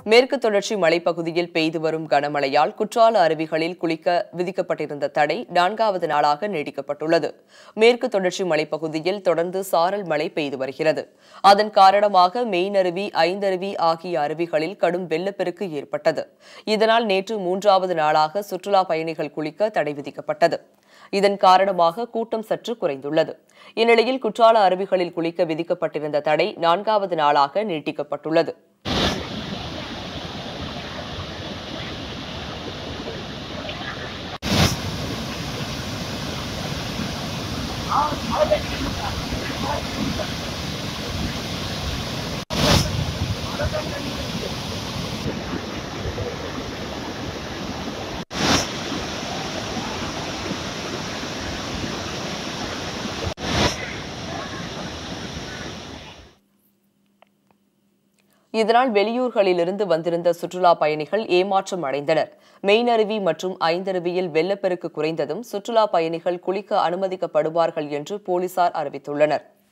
மேற்கு தொடர்ச்சி மலைப்பகுதியில் பெய்து வரும் கனமழையால் குற்றால அருவிகளில் குளிக்க விதிக்கப்பட்டிருந்த தடை நான்காவது நாளாக நீடிக்கப்பட்டுள்ளது மேற்கு தொடர்ச்சி மலைப்பகுதியில் தொடர்ந்து சாரல் மழை பெய்து வருகிறது அதன் காரணமாக மெயினருவி ஐந்தருவி ஆகிய அருவிகளில் கடும் வெள்ளப்பெருக்கு ஏற்பட்டது இதனால் நேற்று மூன்றாவது நாளாக சுற்றுலா பயணிகள் குளிக்க தடை விதிக்கப்பட்டது இதன் காரணமாக கூட்டம் சற்று குறைந்துள்ளது இந்நிலையில் குற்றால அருவிகளில் குளிக்க விதிக்கப்பட்டிருந்த தடை நான்காவது நாளாக நீட்டிக்கப்பட்டுள்ளது இதனால் வெளியூர்களிலிருந்து வந்திருந்த சுற்றுலா பயணிகள் ஏமாற்றம் அடைந்தனர் மெயினருவி மற்றும் ஐந்தருவியில் வெள்ளப்பெருக்கு குறைந்ததும் சுற்றுலா பயணிகள் குளிக்க அனுமதிக்கப்படுவார்கள் என்று போலீசார் அறிவித்துள்ளனர்